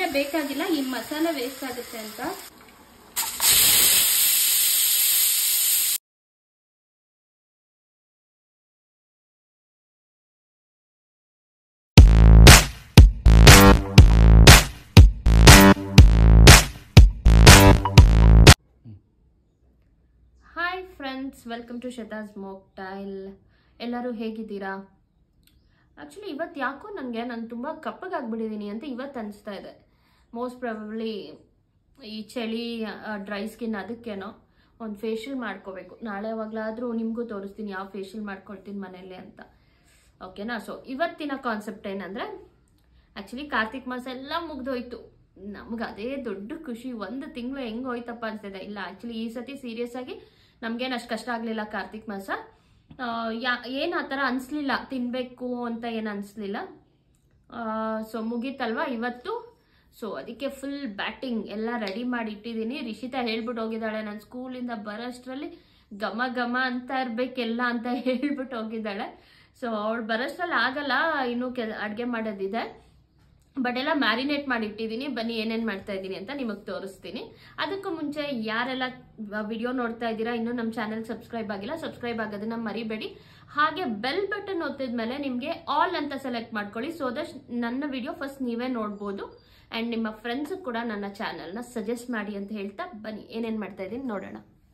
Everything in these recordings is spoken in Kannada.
ಬೇಕಾಗಿಲ್ಲ ಈ ಮಸಾಲೆ ವೇಸ್ಟ್ ಆಗುತ್ತೆ ಅಂತ hi friends welcome to ಶತಾಸ್ ಮೋಕ್ tail ಎಲ್ಲರೂ ಹೇಗಿದ್ದೀರಾ ಆ್ಯಕ್ಚುಲಿ ಇವತ್ತು ಯಾಕೋ ನನಗೆ ನಾನು ತುಂಬ ಕಪ್ಪಗಾಗ್ಬಿಟ್ಟಿದ್ದೀನಿ ಅಂತ ಇವತ್ತು ಅನಿಸ್ತಾ ಇದೆ ಮೋಸ್ಟ್ ಪ್ರಾಬಬ್ಲಿ ಈ ಚಳಿ ಡ್ರೈ ಸ್ಕಿನ್ ಅದಕ್ಕೇನೋ ಒಂದು ಫೇಶಿಯಲ್ ಮಾಡ್ಕೋಬೇಕು ನಾಳೆ ಯಾವಾಗಲಾದರೂ ನಿಮಗೂ ತೋರಿಸ್ತೀನಿ ಯಾವ ಫೇಶಿಯಲ್ ಮಾಡ್ಕೊಳ್ತೀನಿ ಮನೇಲಿ ಅಂತ ಓಕೆನಾ ಸೊ ಇವತ್ತಿನ ಕಾನ್ಸೆಪ್ಟ್ ಏನಂದರೆ ಆ್ಯಕ್ಚುಲಿ ಕಾರ್ತಿಕ್ ಮಾಸ ಎಲ್ಲ ಮುಗ್ದೋಯ್ತು ನಮ್ಗೆ ಅದೇ ದೊಡ್ಡ ಖುಷಿ ಒಂದು ತಿಂಗಳು ಹೆಂಗೆ ಹೋಯ್ತಪ್ಪ ಅನ್ಸ್ತಿದೆ ಇಲ್ಲ ಆ್ಯಕ್ಚುಲಿ ಈ ಸತಿ ಸೀರಿಯಸ್ ಆಗಿ ನಮ್ಗೇನು ಅಷ್ಟು ಕಷ್ಟ ಆಗಲಿಲ್ಲ ಕಾರ್ತಿಕ್ ಮಾಸ ಆ, ಯಾ ಏನು ಆ ಥರ ಅನಿಸ್ಲಿಲ್ಲ ತಿನ್ನಬೇಕು ಅಂತ ಏನು ಅನಿಸ್ಲಿಲ್ಲ ಸೊ ಮುಗೀತಲ್ವಾ ಇವತ್ತು ಸೊ ಅದಕ್ಕೆ ಫುಲ್ ಬ್ಯಾಟಿಂಗ್ ಎಲ್ಲ ರೆಡಿ ಮಾಡಿ ಇಟ್ಟಿದ್ದೀನಿ ರಿಷಿತಾ ಹೇಳ್ಬಿಟ್ಟು ಹೋಗಿದ್ದಾಳೆ ನಾನು ಸ್ಕೂಲಿಂದ ಬರೋಷ್ಟರಲ್ಲಿ ಘಮ ಘಮ ಅಂತ ಇರ್ಬೇಕೆಲ್ಲ ಅಂತ ಹೇಳ್ಬಿಟ್ಟು ಹೋಗಿದ್ದಾಳೆ ಸೊ ಅವಳು ಬರೋಷ್ಟ್ರಲ್ಲಿ ಆಗಲ್ಲ ಇನ್ನೂ ಕೆಲ ಅಡುಗೆ ಮಾಡೋದಿದೆ ಬಟ್ ಎಲ್ಲ ಮ್ಯಾರಿನೇಟ್ ಮಾಡಿ ಇಟ್ಟಿದ್ದೀನಿ ಬನ್ನಿ ಏನೇನು ಮಾಡ್ತಾ ಇದ್ದೀನಿ ಅಂತ ನಿಮಗೆ ತೋರಿಸ್ತೀನಿ ಅದಕ್ಕೂ ಮುಂಚೆ ಯಾರೆಲ್ಲ ವಿಡಿಯೋ ನೋಡ್ತಾ ಇದ್ದೀರಾ ಇನ್ನೂ ನಮ್ಮ ಚಾನೆಲ್ ಸಬ್ಸ್ಕ್ರೈಬ್ ಆಗಿಲ್ಲ ಸಬ್ಸ್ಕ್ರೈಬ್ ಆಗೋದನ್ನ ಮರಿಬೇಡಿ ಹಾಗೆ ಬೆಲ್ ಬಟನ್ ಒತ್ತಿದ್ಮೇಲೆ ನಿಮಗೆ ಆಲ್ ಅಂತ ಸೆಲೆಕ್ಟ್ ಮಾಡ್ಕೊಳ್ಳಿ ಸೊ ದಟ್ ನನ್ನ ವಿಡಿಯೋ ಫಸ್ಟ್ ನೀವೇ ನೋಡ್ಬೋದು ಆ್ಯಂಡ್ ನಿಮ್ಮ ಫ್ರೆಂಡ್ಸ್ ಕೂಡ ನನ್ನ ಚಾನಲ್ನ ಸಜೆಸ್ಟ್ ಮಾಡಿ ಅಂತ ಹೇಳ್ತಾ ಬನ್ನಿ ಏನೇನು ಮಾಡ್ತಾ ಇದ್ದೀನಿ ನೋಡೋಣ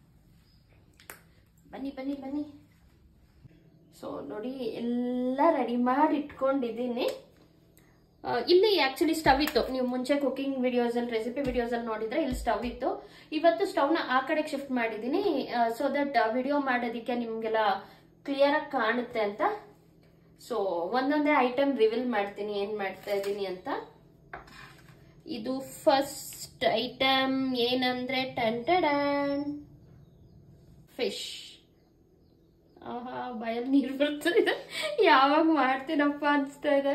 ಬನ್ನಿ ಬನ್ನಿ ಬನ್ನಿ ಸೊ ನೋಡಿ ಎಲ್ಲ ರೆಡಿ ಮಾಡಿ ಇಟ್ಕೊಂಡಿದ್ದೀನಿ ಆ, ಇಲ್ಲಿ ಆಕ್ಚುಲಿ ಸ್ಟವ್ ಇತ್ತು ನೀವು ಮುಂಚೆ ಕುಕಿಂಗ್ ವಿಡಿಯೋಸ್ ಅಲ್ಲಿ ರೆಸಿಪಿ ವಿಡಿಯೋಸ್ ಅಲ್ಲಿ ನೋಡಿದ್ರೆ ಇಲ್ಲಿ ಸ್ಟವ್ ಇತ್ತು ಇವತ್ತು ಸ್ಟವ್ ನ ಆ ಕಡೆಗೆ ಶಿಫ್ಟ್ ಮಾಡಿದೀನಿ ಸೊ ದಟ್ ವಿಡಿಯೋ ಮಾಡೋದಕ್ಕೆ ನಿಮ್ಗೆಲ್ಲ ಕ್ಲಿಯರ್ ಆಗಿ ಕಾಣುತ್ತೆ ಅಂತ ಸೊ ಒಂದೊಂದೇ ಐಟಮ್ ರಿವೀಲ್ ಮಾಡ್ತೀನಿ ಏನ್ ಮಾಡ್ತಾ ಇದ್ದೀನಿ ಅಂತ ಇದು ಫಸ್ಟ್ ಐಟಮ್ ಏನಂದ್ರೆ ಟಂಟಡಾನ್ ಫಿಶ್ ಆಹಾ ಬಾಯಲ್ಲಿ ನೀರು ಬರ್ತಾ ಇದೆ ಯಾವಾಗ ಮಾಡ್ತೀನಪ್ಪ ಅನಿಸ್ತಾ ಇದೆ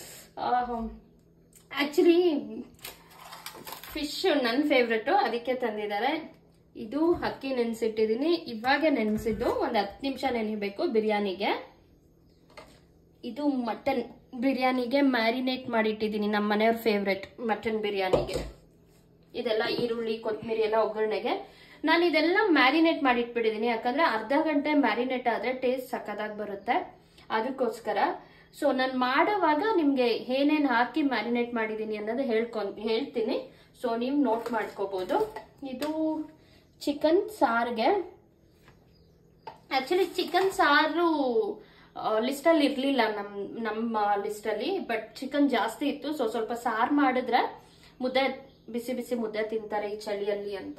ಆಕ್ಚುಲಿ ಫಿಶ್ ನನ್ನ ಫೇವ್ರೆಟು ಅದಕ್ಕೆ ತಂದಿದ್ದಾರೆ ಇದು ಅಕ್ಕಿ ನೆನೆಸಿಟ್ಟಿದ್ದೀನಿ ಇವಾಗ ನೆನೆಸಿದ್ದು ಒಂದು ಹತ್ತು ನಿಮಿಷ ನೆನಿಬೇಕು ಬಿರಿಯಾನಿಗೆ ಇದು ಮಟನ್ ಬಿರಿಯಾನಿಗೆ ಮ್ಯಾರಿನೇಟ್ ಮಾಡಿಟ್ಟಿದ್ದೀನಿ ನಮ್ಮ ಮನೆಯವ್ರ ಫೇವ್ರೆಟ್ ಮಟನ್ ಬಿರಿಯಾನಿಗೆ ಇದೆಲ್ಲ ಈರುಳ್ಳಿ ಕೊತ್ತಂಬರಿ ಎಲ್ಲ ಒಗ್ಗರಣೆಗೆ ನಾನು ಇದೆಲ್ಲ ಮ್ಯಾರಿನೇಟ್ ಮಾಡಿಟ್ಬಿಟ್ಟಿದ್ದೀನಿ ಯಾಕಂದ್ರೆ ಅರ್ಧ ಗಂಟೆ ಮ್ಯಾರಿನೇಟ್ ಆದ್ರೆ ಟೇಸ್ಟ್ ಸಕ್ಕದಾಗಿ ಬರುತ್ತೆ ಅದಕ್ಕೋಸ್ಕರ ಸೊ ನಾನು ಮಾಡೋವಾಗ ನಿಮ್ಗೆ ಏನೇನು ಹಾಕಿ ಮ್ಯಾರಿನೇಟ್ ಮಾಡಿದ್ದೀನಿ ಅನ್ನೋದು ಹೇಳ್ಕೊಂಡ್ ಹೇಳ್ತೀನಿ ಸೊ ನೀವು ನೋಟ್ ಮಾಡ್ಕೋಬಹುದು ಇದು ಚಿಕನ್ ಸಾರ್ಗೆ ಆಕ್ಚುಲಿ ಚಿಕನ್ ಸಾರು ಲಿಸ್ಟಲ್ಲಿ ಇರಲಿಲ್ಲ ನಮ್ ನಮ್ಮ ಲಿಸ್ಟಲ್ಲಿ ಬಟ್ ಚಿಕನ್ ಜಾಸ್ತಿ ಇತ್ತು ಸೊ ಸ್ವಲ್ಪ ಸಾರು ಮಾಡಿದ್ರೆ ಮುದ್ದೆ ಬಿಸಿ ಬಿಸಿ ಮುದ್ದೆ ತಿಂತಾರೆ ಈ ಚಳಿಯಲ್ಲಿ ಅಂತ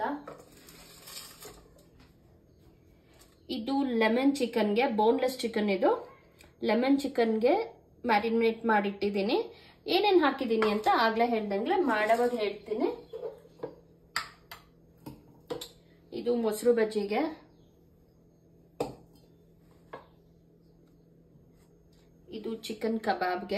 ಇದು ಲೆಮನ್ ಚಿಕನ್ಗೆ ಬೋನ್ಲೆಸ್ ಚಿಕನ್ ಇದು ಲೆಮನ್ ಚಿಕನ್ಗೆ ಮ್ಯಾರಿನೇಟ್ ಮಾಡಿಟ್ಟಿದ್ದೀನಿ ಏನೇನು ಹಾಕಿದ್ದೀನಿ ಅಂತ ಆಗ್ಲೇ ಹೇಳ್ದಂಗ್ಲೆ ಮಾಡೋವಾಗ ಹೇಳ್ತೀನಿ ಇದು ಮೊಸರು ಬಜ್ಜಿಗೆ ಇದು ಚಿಕನ್ ಕಬಾಬ್ಗೆ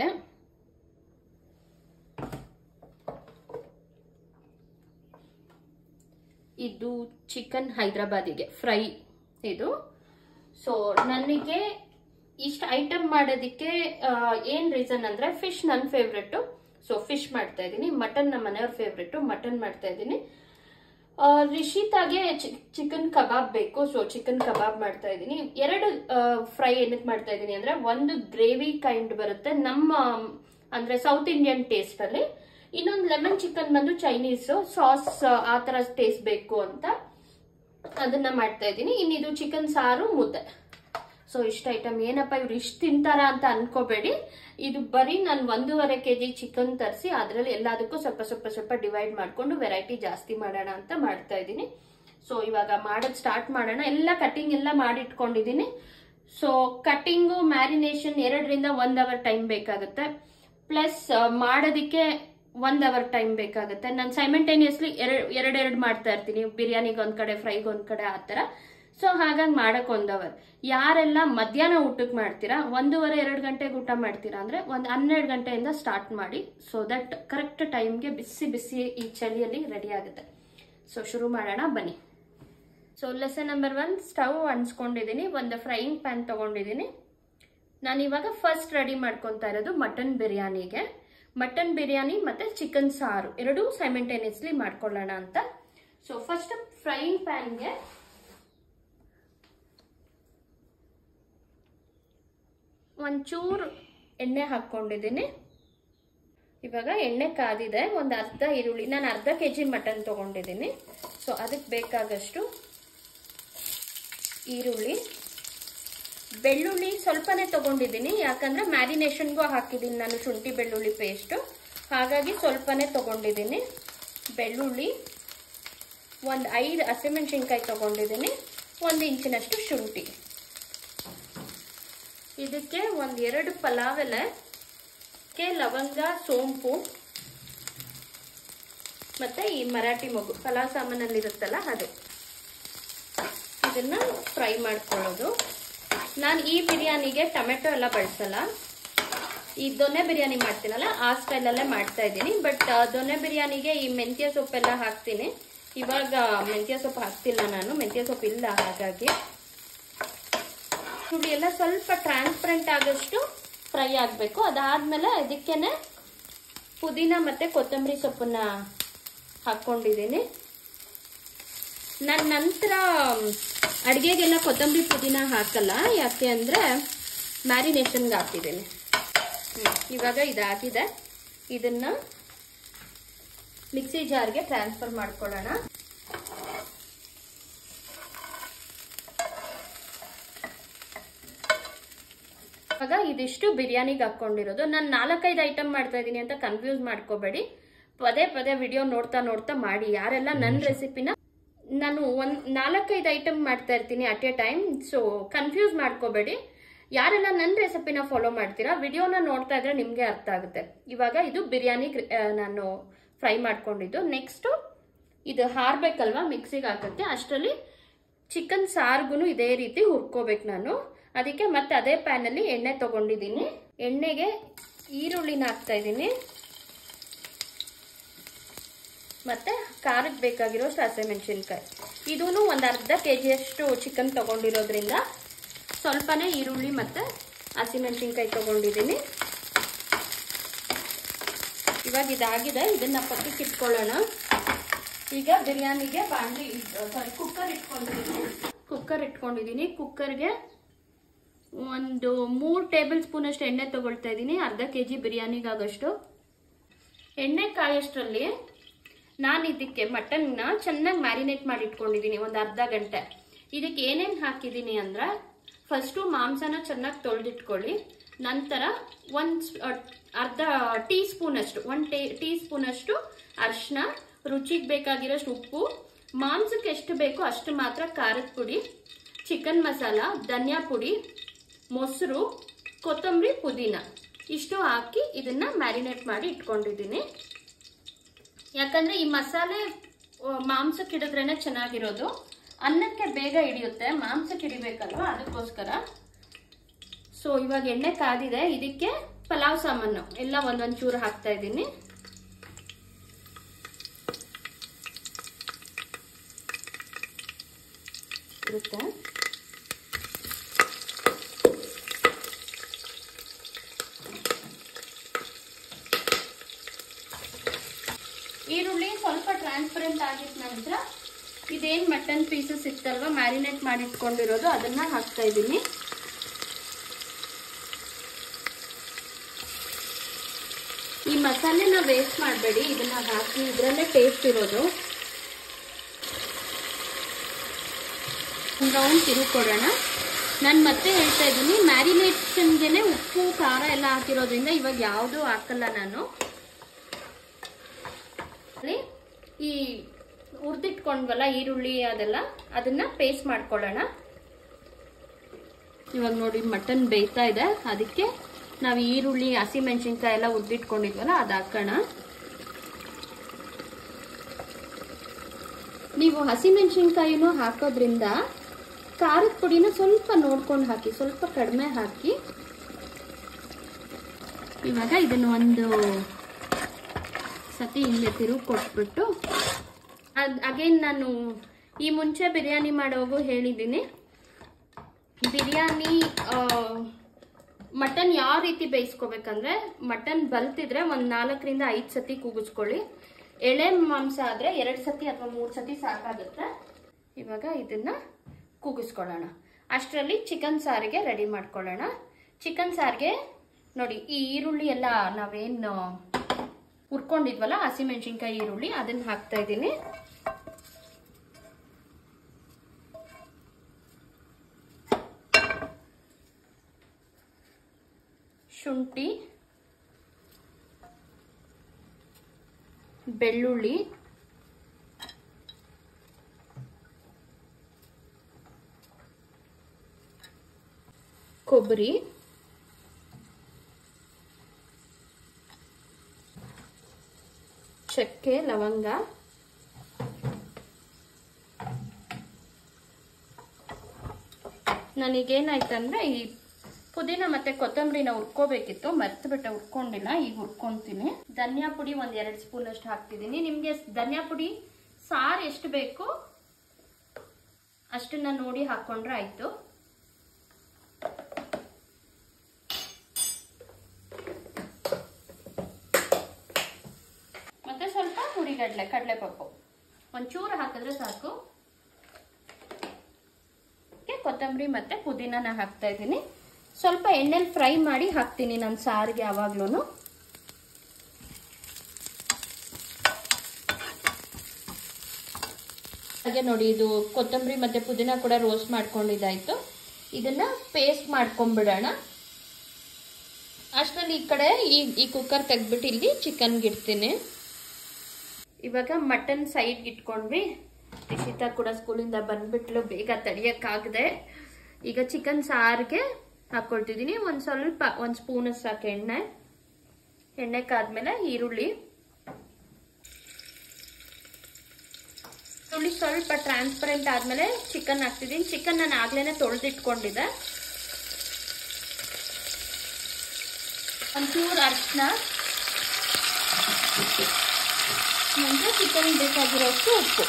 ಇದು ಚಿಕನ್ ಹೈದ್ರಾಬಾದಿಗೆ ಫ್ರೈ ಇದು ಸೊ ನನಗೆ ಇಷ್ಟು ಐಟಮ್ ಮಾಡೋದಕ್ಕೆ ಆ, ಏನ್ ರೀಸನ್ ಅಂದ್ರೆ ಫಿಶ್ ನನ್ನ ಫೇವ್ರೆಟ್ ಸೊ ಫಿಶ್ ಮಾಡ್ತಾ ಇದ್ದೀನಿ ಮಟನ್ ನಮ್ಮ ಮನೆಯವ್ರ ಫೇವ್ರೆಟ್ ಮಟನ್ ಮಾಡ್ತಾ ಇದ್ದೀನಿ ಆ, ರಿಷಿತಾಗೆ ಚಿಕನ್ ಕಬಾಬ್ ಬೇಕು ಸೊ ಚಿಕನ್ ಕಬಾಬ್ ಮಾಡ್ತಾ ಇದ್ದೀನಿ ಎರಡು ಫ್ರೈ ಏನಕ್ಕೆ ಮಾಡ್ತಾ ಇದ್ದೀನಿ ಅಂದ್ರೆ ಒಂದು ಗ್ರೇವಿ ಕೈಂಡ್ ಬರುತ್ತೆ ನಮ್ಮ ಅಂದ್ರೆ ಸೌತ್ ಇಂಡಿಯನ್ ಟೇಸ್ಟ್ ಅಲ್ಲಿ ಇನ್ನೊಂದು ಲೆಮನ್ ಚಿಕನ್ ಬಂದು ಚೈನೀಸ್ ಸಾಸ್ ಆ ತರ ಟೇಸ್ಟ್ ಬೇಕು ಅಂತ ಅದನ್ನ ಮಾಡ್ತಾ ಇದ್ದೀನಿ ಇನ್ನಿದು ಚಿಕನ್ ಸಾರು ಮುದ್ದೆ ಸೊ ಇಷ್ಟ ಐಟಮ್ ಏನಪ್ಪ ಇವ್ರು ಇಷ್ಟು ತಿಂತಾರ ಅಂತ ಅನ್ಕೋಬೇಡಿ ಇದು ಬರೀ ನಾನು ಒಂದೂವರೆ ಕೆ ಜಿ ಚಿಕನ್ ತರಿಸಿ ಅದರಲ್ಲಿ ಎಲ್ಲದಕ್ಕೂ ಸ್ವಲ್ಪ ಸ್ವಲ್ಪ ಸ್ವಲ್ಪ ಡಿವೈಡ್ ಮಾಡ್ಕೊಂಡು ವೆರೈಟಿ ಜಾಸ್ತಿ ಮಾಡೋಣ ಅಂತ ಮಾಡ್ತಾ ಇದ್ದೀನಿ ಸೊ ಇವಾಗ ಮಾಡೋದು ಸ್ಟಾರ್ಟ್ ಮಾಡೋಣ ಎಲ್ಲ ಕಟಿಂಗ್ ಎಲ್ಲ ಮಾಡಿಟ್ಕೊಂಡಿದ್ದೀನಿ ಸೊ ಕಟಿಂಗು ಮ್ಯಾರಿನೇಷನ್ ಎರಡರಿಂದ ಒಂದ್ ಅವರ್ ಟೈಮ್ ಬೇಕಾಗುತ್ತೆ ಪ್ಲಸ್ ಮಾಡೋದಕ್ಕೆ ಒಂದ್ ಅವರ್ ಟೈಮ್ ಬೇಕಾಗುತ್ತೆ ನಾನು ಸೈಮೆಂಟೇನಿಯಸ್ಲಿ ಎರಡು ಎರಡೆರಡು ಮಾಡ್ತಾ ಇರ್ತೀನಿ ಬಿರಿಯಾನಿಗೆ ಒಂದ್ ಕಡೆ ಫ್ರೈಗೆ ಒಂದ್ ಕಡೆ ಆ ಥರ ಸೊ ಹಾಗಾಗಿ ಮಾಡಕ್ ಒಂದ್ ಅವರ್ ಯಾರೆಲ್ಲ ಮಧ್ಯಾಹ್ನ ಊಟಕ್ಕೆ ಮಾಡ್ತೀರಾ ಒಂದೂವರೆ ಎರಡು ಗಂಟೆಗೆ ಊಟ ಮಾಡ್ತೀರಾ ಅಂದ್ರೆ ಒಂದು ಹನ್ನೆರಡು ಗಂಟೆಯಿಂದ ಸ್ಟಾರ್ಟ್ ಮಾಡಿ ಸೊ ದಟ್ ಕರೆಕ್ಟ್ ಟೈಮ್ಗೆ ಬಿಸಿ ಬಿಸಿ ಈ ಚಳಿಯಲ್ಲಿ ರೆಡಿ ಆಗುತ್ತೆ ಸೊ ಶುರು ಮಾಡೋಣ ಬನ್ನಿ so lesson number one stove ಅನ್ಸ್ಕೊಂಡಿದ್ದೀನಿ ಒಂದು ಫ್ರೈಯಿಂಗ್ ಪ್ಯಾನ್ ತಗೊಂಡಿದ್ದೀನಿ ನಾನು ಇವಾಗ ಫಸ್ಟ್ ರೆಡಿ ಮಾಡ್ಕೊತಾ ಇರೋದು ಮಟನ್ ಬಿರಿಯಾನಿಗೆ ಮಟನ್ ಬಿರಿಯಾನಿ ಮತ್ತೆ ಚಿಕನ್ ಸಾರು ಎರಡೂ ಸೈಮೆಂಟೇನಿಯಸ್ಲಿ ಮಾಡ್ಕೊಳ್ಳೋಣ ಅಂತ ಸೊ ಫಸ್ಟ್ ಫ್ರೈಯಿಂಗ್ ಪ್ಯಾನ್ಗೆ ಒಂಚೂರು ಎಣ್ಣೆ ಹಾಕ್ಕೊಂಡಿದ್ದೀನಿ ಇವಾಗ ಎಣ್ಣೆ ಕಾದಿದೆ ಒಂದು ಅರ್ಧ ಈರುಳ್ಳಿ ನಾನು ಅರ್ಧ ಕೆ ಜಿ ಮಟನ್ ತೊಗೊಂಡಿದ್ದೀನಿ ಸೊ ಅದಕ್ಕೆ ಬೇಕಾಗಷ್ಟು ಈರುಳ್ಳಿ ಬೆಳ್ಳುಳ್ಳಿ ಸ್ವಲ್ಪನೇ ತೊಗೊಂಡಿದ್ದೀನಿ ಯಾಕಂದರೆ ಮ್ಯಾರಿನೇಷನ್ಗೂ ಹಾಕಿದ್ದೀನಿ ನಾನು ಶುಂಠಿ ಬೆಳ್ಳುಳ್ಳಿ ಪೇಸ್ಟು ಹಾಗಾಗಿ ಸ್ವಲ್ಪನೇ ತೊಗೊಂಡಿದ್ದೀನಿ ಬೆಳ್ಳುಳ್ಳಿ ಒಂದು ಐದು ಹಸಿಮೆಣ್ಸಿನ್ಕಾಯಿ ತೊಗೊಂಡಿದ್ದೀನಿ ಒಂದು ಇಂಚಿನಷ್ಟು ಶುಂಠಿ ಇದಕ್ಕೆ ಒಂದು ಎರಡು ಪಲಾವ್ ಎಲೆ ಕೆ ಲವಂಗ ಸೋಂಪು ಮತ್ತೆ ಈ ಮರಾಠಿ ಮಗು ಪಲಾವ್ ಸಾಮಾನಲ್ಲಿ ಇರುತ್ತಲ್ಲ ಅದು ಇದನ್ನ ಫ್ರೈ ಮಾಡ್ಕೊಳ್ಳೋದು ನಾನು ಈ ಬಿರಿಯಾನಿಗೆ ಟೊಮೆಟೊ ಎಲ್ಲ ಬಳಸಲ್ಲ ಈ ದೊನ್ನೆ ಬಿರಿಯಾನಿ ಮಾಡ್ತೀನಲ್ಲ ಆ ಸ್ಟೈಲಲ್ಲೇ ಮಾಡ್ತಾ ಇದ್ದೀನಿ ಬಟ್ ದೊನ್ನೆ ಬಿರಿಯಾನಿಗೆ ಈ ಮೆಂತ್ಯ ಸೊಪ್ಪೆಲ್ಲ ಹಾಕ್ತೀನಿ ಇವಾಗ ಮೆಂತ್ಯ ಸೊಪ್ಪು ಹಾಕ್ತಿಲ್ಲ ನಾನು ಮೆಂತ್ಯ ಸೊಪ್ಪು ಇಲ್ಲ ಹಾಗಾಗಿ ಹುಳಿ ಎಲ್ಲ ಸ್ವಲ್ಪ ಟ್ರಾನ್ಸ್ಪರೆಂಟ್ ಆಗೋಷ್ಟು ಫ್ರೈ ಆಗಬೇಕು ಅದಾದ್ಮೇಲೆ ಅದಕ್ಕೇನೆ ಪುದೀನ ಮತ್ತೆ ಕೊತ್ತಂಬರಿ ಸೊಪ್ಪನ್ನ ಹಾಕ್ಕೊಂಡಿದ್ದೀನಿ ನಾನು ನಂತರ ಅಡುಗೆಗೆಲ್ಲ ಕೊತ್ತಂಬರಿ ಪುದೀನ ಹಾಕಲ್ಲ ಯಾಕೆ ಅಂದರೆ ಮ್ಯಾರಿನೇಷನ್ಗೆ ಹಾಕಿದ್ದೀನಿ ಇವಾಗ ಇದಾಗಿದೆ ಇದನ್ನ ಮಿಕ್ಸಿ ಜಾರ್ಗೆ ಟ್ರಾನ್ಸ್ಫರ್ ಮಾಡ್ಕೊಳ್ಳೋಣ ಇವಾಗ ಇದಿಷ್ಟು ಬಿರಿಯಾನಿಗೆ ಹಾಕೊಂಡಿರೋದು ನಾನು ನಾಲ್ಕೈದು ಐಟಮ್ ಮಾಡ್ತಾ ಇದ್ದೀನಿ ಅಂತ ಕನ್ಫ್ಯೂಸ್ ಮಾಡ್ಕೋಬೇಡಿ ಪದೇ ಪದೇ ವಿಡಿಯೋ ನೋಡ್ತಾ ನೋಡ್ತಾ ಮಾಡಿ ಯಾರೆಲ್ಲ ನನ್ನ ರೆಸಿಪಿನ ನಾನು ಒಂದ್ ನಾಲ್ಕೈದು ಐಟಮ್ ಮಾಡ್ತಾ ಇರ್ತೀನಿ at a time so confuse ಮಾಡ್ಕೋಬೇಡಿ ಯಾರೆಲ್ಲ ನನ್ನ ರೆಸಿಪಿನ ಫಾಲೋ ಮಾಡ್ತೀರಾ ವಿಡಿಯೋನ ನೋಡ್ತಾ ಇದ್ರೆ ನಿಮಗೆ ಅರ್ಥ ಆಗುತ್ತೆ ಇವಾಗ ಇದು ಬಿರಿಯಾನಿ ನಾನು ಫ್ರೈ ಮಾಡ್ಕೊಂಡಿದ್ದು ನೆಕ್ಸ್ಟು ಇದು ಹಾರ್ಬೇಕಲ್ವಾ ಮಿಕ್ಸಿಗೆ ಹಾಕಕ್ಕೆ ಅಷ್ಟರಲ್ಲಿ ಚಿಕನ್ ಸಾರ್ಗು ಇದೇ ರೀತಿ ಹುರ್ಕೋಬೇಕು ನಾನು ಅದಕ್ಕೆ ಮತ್ತೆ ಅದೇ ಪ್ಯಾನಲ್ಲಿ ಎಣ್ಣೆ ತಗೊಂಡಿದ್ದೀನಿ ಎಣ್ಣೆಗೆ ಈರುಳ್ಳಿನ ಹಾಕ್ತಾ ಇದ್ದೀನಿ ಮತ್ತೆ ಖಾರಕ್ಕೆ ಬೇಕಾಗಿರೋಷ್ಟು ಹಸಿಮೆಣಸಿನ್ಕಾಯಿ ಇದೂ ಒಂದು ಅರ್ಧ ಕೆ ಜಿಯಷ್ಟು ಚಿಕನ್ ತಗೊಂಡಿರೋದ್ರಿಂದ ಸ್ವಲ್ಪನೇ ಈರುಳ್ಳಿ ಮತ್ತು ಹಸಿಮೆಣಸಿನ್ಕಾಯಿ ತಗೊಂಡಿದ್ದೀನಿ ಇವಾಗ ಇದಾಗಿದೆ ಇದನ್ನ ಪಕ್ಕಕ್ಕೆ ಇಟ್ಕೊಳ್ಳೋಣ ಈಗ ಬಿರಿಯಾನಿಗೆ ಬಾಂಡ್ಲಿ ಸಾರಿ ಕುಕ್ಕರ್ ಇಟ್ಕೊಂಡಿದ್ದೀನಿ ಕುಕ್ಕರ್ ಇಟ್ಕೊಂಡಿದ್ದೀನಿ ಕುಕ್ಕರ್ಗೆ ಒಂದು ಮೂರು ಟೇಬಲ್ ಸ್ಪೂನ್ ಅಷ್ಟು ಎಣ್ಣೆ ತಗೊಳ್ತಾ ಇದ್ದೀನಿ ಅರ್ಧ ಕೆ ಜಿ ಬಿರಿಯಾನಿಗಾಗಷ್ಟು ಎಣ್ಣೆ ಕಾಯಷ್ಟರಲ್ಲಿ ನಾನು ಇದಕ್ಕೆ ಮಟನ್ನ ಚೆನ್ನಾಗಿ ಮ್ಯಾರಿನೇಟ್ ಮಾಡಿ ಇಟ್ಕೊಂಡಿದ್ದೀನಿ ಒಂದು ಅರ್ಧ ಗಂಟೆ ಇದಕ್ಕೆ ಏನೇನು ಹಾಕಿದ್ದೀನಿ ಅಂದ್ರೆ ಫಸ್ಟು ಮಾಂಸನ ಚೆನ್ನಾಗಿ ತೊಳೆದಿಟ್ಕೊಳ್ಳಿ ನಂತರ ಒಂದು ಅರ್ಧ ಟೀ ಸ್ಪೂನ್ ಅಷ್ಟು ಒಂದು ಟೇ ಟೀ ಸ್ಪೂನ್ ಅಷ್ಟು ಅರಿಶಿನ ರುಚಿಗೆ ಬೇಕಾಗಿರೋಷ್ಟು ಉಪ್ಪು ಮಾಂಸಕ್ಕೆ ಎಷ್ಟು ಬೇಕೋ ಅಷ್ಟು ಮಾತ್ರ ಖಾರದ ಪುಡಿ ಚಿಕನ್ ಮಸಾಲ ಧನಿಯಾ ಪುಡಿ ಮೊಸರು ಕೊತ್ತಂಬರಿ ಪುದೀನ ಇಷ್ಟು ಹಾಕಿ ಇದನ್ನ ಮ್ಯಾರಿನೇಟ್ ಮಾಡಿ ಇಟ್ಕೊಂಡಿದ್ದೀನಿ ಯಾಕಂದ್ರೆ ಈ ಮಸಾಲೆ ಮಾಂಸಕ್ಕೆ ಹಿಡಿದ್ರೇನೆ ಚೆನ್ನಾಗಿರೋದು ಅನ್ನಕ್ಕೆ ಬೇಗ ಹಿಡಿಯುತ್ತೆ ಮಾಂಸಕ್ಕೆ ಹಿಡಿಬೇಕಲ್ವಾ ಅದಕ್ಕೋಸ್ಕರ ಸೊ ಇವಾಗ ಎಣ್ಣೆ ಕಾದಿದೆ ಇದಕ್ಕೆ ಪಲಾವ್ ಸಾಮಾನು ಎಲ್ಲ ಒಂದೊಂದು ಚೂರು ಹಾಕ್ತಾ ಇದ್ದೀನಿ ಇರುತ್ತೆ ಈರುಳ್ಳಿ ಸ್ವಲ್ಪ ಟ್ರಾನ್ಸ್ಪರೆಂಟ್ ಆಗಿದ ನಂತರ ಇದೇನು ಮಟನ್ ಪೀಸಸ್ ಇತ್ತಲ್ವ ಮ್ಯಾರಿನೇಟ್ ಮಾಡಿ ಇಟ್ಕೊಂಡಿರೋದು ಅದನ್ನ ಹಾಕ್ತಾ ಇದ್ದೀನಿ ಈ ಮಸಾಲೆನ ವೇಸ್ಟ್ ಮಾಡಬೇಡಿ ಇದನ್ನ ಹಾಕಿ ಇದರಲ್ಲೇ ಟೇಸ್ಟ್ ಇರೋದು ರೌಂಡ್ ತಿರುಕೊಡೋಣ ನಾನು ಮತ್ತೆ ಹೇಳ್ತಾ ಇದ್ದೀನಿ ಮ್ಯಾರಿನೇಷನ್ಗೆನೆ ಉಪ್ಪು ಖಾರ ಎಲ್ಲ ಹಾಕಿರೋದ್ರಿಂದ ಇವಾಗ ಯಾವುದೂ ಹಾಕಲ್ಲ ನಾನು ಅಲ್ಲಿ ಈ ಹುರಿದಿಟ್ಕೊಂಡ್ವಲ್ಲ ಈರುಳ್ಳಿ ಅದೆಲ್ಲ ಅದನ್ನ ಪೇಸ್ಟ್ ಮಾಡ್ಕೊಳ್ಳೋಣ ಇವಾಗ ನೋಡಿ ಮಟನ್ ಬೇಯ್ತಾ ಇದೆ ಅದಕ್ಕೆ ನಾವು ಈರುಳ್ಳಿ ಹಸಿಮೆಣಸಿನ್ಕಾಯಿ ಎಲ್ಲ ಹುರಿದಿಟ್ಕೊಂಡಿದ್ವಲ್ಲ ಅದು ಹಾಕೋಣ ನೀವು ಹಸಿಮೆಣಸಿನ್ಕಾಯಿನೂ ಹಾಕೋದ್ರಿಂದ ಖಾರದ ಪುಡಿನ ಸ್ವಲ್ಪ ನೋಡ್ಕೊಂಡು ಹಾಕಿ ಸ್ವಲ್ಪ ಕಡಿಮೆ ಹಾಕಿ ಇವಾಗ ಇದನ್ನು ಒಂದು ಸತಿ ಹಿಂಗೆ ತಿರುಗಿ ಕೊಟ್ಬಿಟ್ಟು ಅದು ಅಗೇನ್ ನಾನು ಈ ಮುಂಚೆ ಬಿರಿಯಾನಿ ಮಾಡೋವಾಗೂ ಹೇಳಿದ್ದೀನಿ ಬಿರಿಯಾನಿ ಮಟನ್ ಯಾವ ರೀತಿ ಬೇಯಿಸ್ಕೋಬೇಕಂದ್ರೆ ಮಟನ್ ಬಲ್ತಿದ್ರೆ ಒಂದ್ ನಾಲ್ಕರಿಂದ ಐದ್ ಸತಿ ಕೂಗಿಸ್ಕೊಳ್ಳಿ ಎಳೆ ಮಾಂಸ ಆದ್ರೆ ಎರಡ್ ಸತಿ ಅಥವಾ ಮೂರ್ ಸತಿ ಸಾಕಾಗುತ್ತೆ ಇವಾಗ ಇದನ್ನ ಕೂಗಿಸ್ಕೊಳ್ಳೋಣ ಅಷ್ಟರಲ್ಲಿ ಚಿಕನ್ ಸಾರಿಗೆ ರೆಡಿ ಮಾಡ್ಕೊಳ್ಳೋಣ ಚಿಕನ್ ಸಾರಿಗೆ ನೋಡಿ ಈ ಈರುಳ್ಳಿ ಎಲ್ಲ ನಾವೇನು ಹುರ್ಕೊಂಡಿದ್ವಲ್ಲ ಹಸಿಮೆಣಸಿನ್ಕಾಯಿ ಈರುಳ್ಳಿ ಅದನ್ನ ಹಾಕ್ತಾ ಇದ್ದೀನಿ ಶುಂಠಿ ಬೆಳ್ಳುಳ್ಳಿ ಕೊಬ್ಬರಿ ಚಕ್ಕೆ ಲವಂಗ ನನಗೇನಾಯ್ತಂದ್ರೆ ಈ ಪುದೀನ ಮತ್ತೆ ಕೊತ್ತಂಬರಿನ ಹುರ್ಕೋಬೇಕಿತ್ತು ಮರ್ತು ಬಿಟ್ಟೆ ಹುರ್ಕೊಂಡಿಲ್ಲ ಈಗ ಹುರ್ಕೊಂತೀನಿ ಧನಿಯಾ ಪುಡಿ ಒಂದ್ ಎರಡು ಸ್ಪೂನ್ ಅಷ್ಟು ಹಾಕ್ತಿದ್ದೀನಿ ನಿಮ್ಗೆ ಧನಿಯಾ ಪುಡಿ ಸಾರು ಎಷ್ಟು ಬೇಕು ಅಷ್ಟನ್ನ ನೋಡಿ ಹಾಕೊಂಡ್ರೆ ಆಯ್ತು ಮತ್ತೆ ಸ್ವಲ್ಪ ಹುರಿಗಡ್ಲೆ ಕಡಲೆಪಪ್ಪು ಒಂಚೂರು ಹಾಕಿದ್ರೆ ಸಾಕು ಕೊತ್ತಂಬರಿ ಮತ್ತೆ ಪುದೀನನ ಹಾಕ್ತಾ ಇದ್ದೀನಿ ಸ್ವಲ್ಪ ಎಣ್ಣೆಲಿ ಫ್ರೈ ಮಾಡಿ ಹಾಕ್ತೀನಿ ನನ್ನ ಸಾರಿಗೆ ಯಾವಾಗ್ಲೂ ಹಾಗೆ ನೋಡಿ ಇದು ಕೊತ್ತಂಬರಿ ಮತ್ತೆ ಪುದೀನ ಕೂಡ ರೋಸ್ಟ್ ಮಾಡ್ಕೊಂಡಿದ್ದಾಯ್ತು ಇದನ್ನ ಪೇಸ್ಟ್ ಮಾಡ್ಕೊಂಡ್ಬಿಡೋಣ ಅಷ್ಟರಲ್ಲಿ ಈ ಕಡೆ ಈ ಈ ಕುಕ್ಕರ್ ತೆಗ್ದ್ಬಿಟ್ಟು ಇಲ್ಲಿ ಚಿಕನ್ಗೆ ಇಡ್ತೀನಿ ಇವಾಗ ಮಟನ್ ಸೈಡ್ಗೆ ಇಟ್ಕೊಂಡ್ವಿ ರಿಷಿತಾ ಕೂಡ ಸ್ಕೂಲಿಂದ ಬಂದ್ಬಿಟ್ಲು ಬೇಗ ತಡಿಯಕ್ಕಾಗದೆ ಈಗ ಚಿಕನ್ ಸಾರಿಗೆ ಹಾಕೊಳ್ತಿದ್ದೀನಿ ಒಂದು ಸ್ವಲ್ಪ ಒಂದು ಸ್ಪೂನ್ ಸಾಕು ಎಣ್ಣೆ ಎಣ್ಣೆ ಕಾದ್ಮೇಲೆ ಈರುಳ್ಳಿ ಈರುಳ್ಳಿ ಸ್ವಲ್ಪ ಟ್ರಾನ್ಸ್ಪರೆಂಟ್ ಆದ್ಮೇಲೆ ಚಿಕನ್ ಹಾಕ್ತಿದ್ದೀನಿ ಚಿಕನ್ ನಾನು ಆಗ್ಲೇನೆ ತೊಳೆದಿಟ್ಕೊಂಡಿದ್ದೆ ಒಂಚೂರು ಅರ್ಶಿನ ನಂತರ ಚಿಕನ್ ಬೇಕಾಗಿರೋಷ್ಟು ಉಪ್ಪು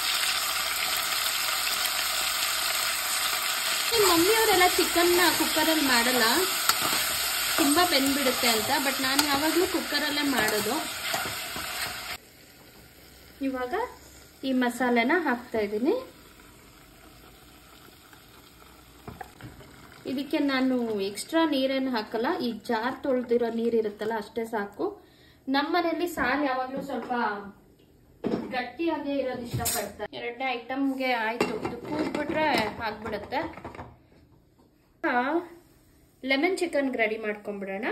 ಮಮ್ಮಿಯವರೆಲ್ಲ ಚಿಕನ್ನ ಕುಕ್ಕರಲ್ಲಿ ಮಾಡಲ್ಲ ತುಂಬ ಬೆಂದ್ಬಿಡುತ್ತೆ ಅಂತ ಬಟ್ ನಾನು ಯಾವಾಗಲೂ ಕುಕ್ಕರಲ್ಲೇ ಮಾಡೋದು ಇವಾಗ ಈ ಮಸಾಲೆನ ಹಾಕ್ತಾ ಇದ್ದೀನಿ ಇದಕ್ಕೆ ನಾನು ಎಕ್ಸ್ಟ್ರಾ ನೀರೇನು ಹಾಕಲ್ಲ ಈ ಜಾರ್ ತೊಳೆದಿರೋ ನೀರು ಇರುತ್ತಲ್ಲ ಅಷ್ಟೇ ಸಾಕು ನಮ್ಮ ಮನೆಯಲ್ಲಿ ಸಾರು ಯಾವಾಗಲೂ ಸ್ವಲ್ಪ ಗಟ್ಟಿಯಾಗೇ ಇರೋದು ಇಷ್ಟಪಡ್ತಾರೆ ಎರಡನೇ ಐಟಮ್ಗೆ ಆಯ್ತು ಇದು ಕೂಗ್ಬಿಟ್ರೆ ಆಗ್ಬಿಡುತ್ತೆ ಲೆಮನ್ ಚಿಕನ್ಗೆ ರೆಡಿ ಮಾಡ್ಕೊಂಡ್ಬಿಡೋಣ